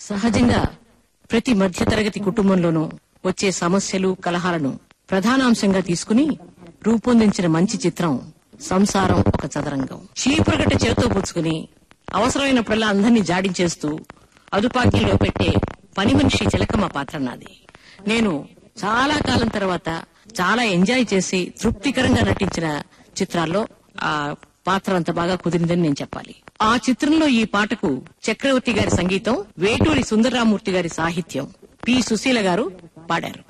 సహజంగా ప్రతి మధ్యతరగతి కుటుంబంలోనూ వచ్చే సమస్యలు కలహాలను ప్రధానాంశంగా తీసుకుని రూపొందించిన మంచి చిత్రం సంసారం ఒక చదరంగం చీపురగట్ట చేతితో పుచ్చుకుని అవసరమైనప్పుడల్లా అందరినీ జాడించేస్తూ అదుపాక్యంలో పెట్టే పని మనిషి చిలకమ్మ పాత్ర నాది నేను చాలా కాలం తర్వాత చాలా ఎంజాయ్ చేసి తృప్తికరంగా నటించిన చిత్రాల్లో ఆ పాత్ర అంత బాగా కుదిరిందని నేను చెప్పాలి ఆ చిత్రంలో ఈ పాటకు చక్రవర్తి గారి సంగీతం వేటూరి సుందరరామూర్తి గారి సాహిత్యం పి సుశీల గారు పాడారు